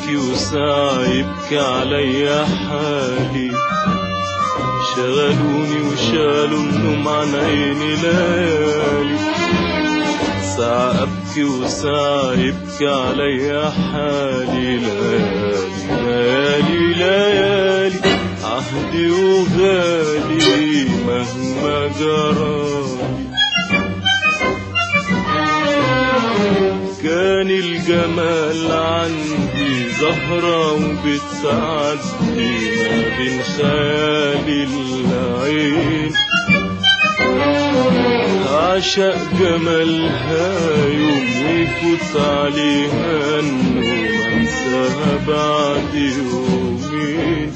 أبكي وساعة يبكي عليا حالي شغلوني وشالوا النوم عن عيني ليالي ساعة أبكي وساعة يبكي عليا حالي ليالي ليالي ليالي عهدي وغالي مهما جرالي كان الجمال عندي زهرة وبتعدي ما بين خيالي العين عشق جمالها يوم ويفوت عليها النوم انساها بعد يومين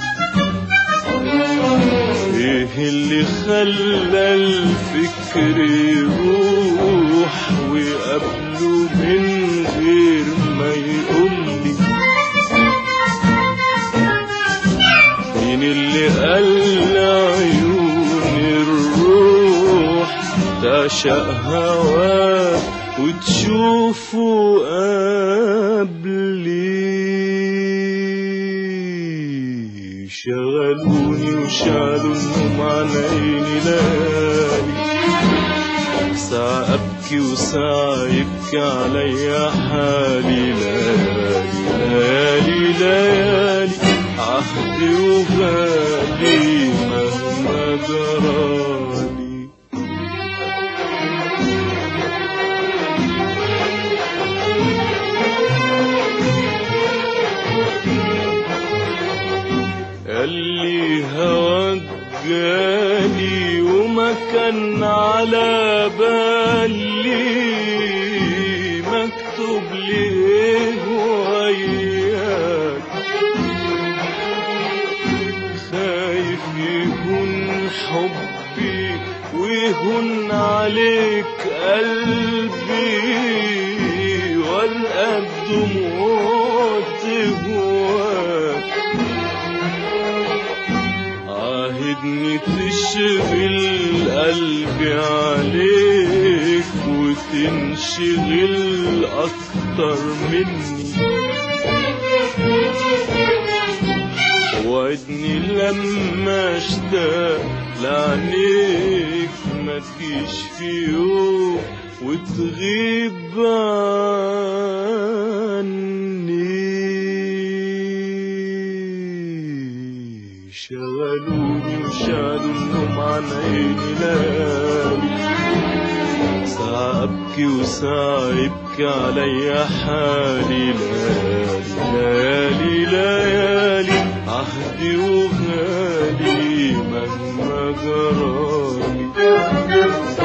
ايه اللي خلى الفكر يروح وقبله من غير ما يقولي مين اللي قال عيون الروح تعشق هواك وتشوفه قبلي شغلوني وشالوا النوم عن عيني ليالي ساعة أبكي وساعة يبكي عليا حالي ليالي ليالي ليالي عهدي وغالي مهما جرالي قال لي هواك جالي وما كان على بالي مكتوب ليه وياك خايف يهون حبي ويهون عليك قلبي والقى دموعت هواك عاهدني تشغل قلبي عليك وتنشغل أكتر مني وعدني لما اشتاق لعينيك ما تجيش في يوم وتغيب عني شغلوني وشالوا النوم عن عيني ليالي ساعة أبكي وساعة يبكي عليا حالي ليالي ليالي ليالي عهدي وغالي مهما جرالي